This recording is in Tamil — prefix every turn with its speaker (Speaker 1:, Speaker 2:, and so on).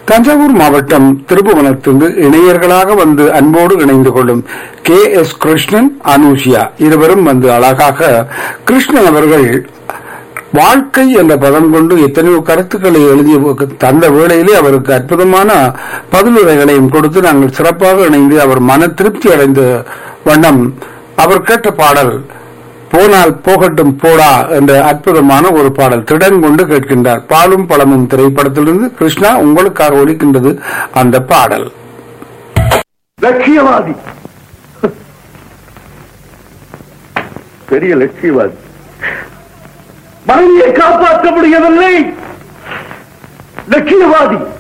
Speaker 1: தஞ்சாவூர் மாவட்டம் திருப்புவனத்திலிருந்து இணையர்களாக வந்து அன்போடு இணைந்து கொள்ளும் கே எஸ் கிருஷ்ணன் அனூஷியா இருவரும் வந்து அழகாக கிருஷ்ணன் அவர்கள் வாழ்க்கை என்ற பதம் கொண்டு எத்தனையோ கருத்துக்களை எழுதி தந்த வேளையிலே அவருக்கு அற்புதமான பதிலுரைகளையும் கொடுத்து நாங்கள் சிறப்பாக இணைந்து அவர் மன திருப்தி அடைந்த வண்ணம் அவர் கேட்ட பாடல் போனால் போகட்டும் போடா என்ற அற்புதமான ஒரு பாடல் திடன் கொண்டு கேட்கின்றார் பாலும் பழமும் திரைப்படத்திலிருந்து கிருஷ்ணா உங்களுக்காக ஒலிக்கின்றது அந்த பாடல்
Speaker 2: லட்சியவாதி பெரிய லட்சியவாதி மனைவியை காப்பாற்ற முடியவில்லை லட்சியவாதி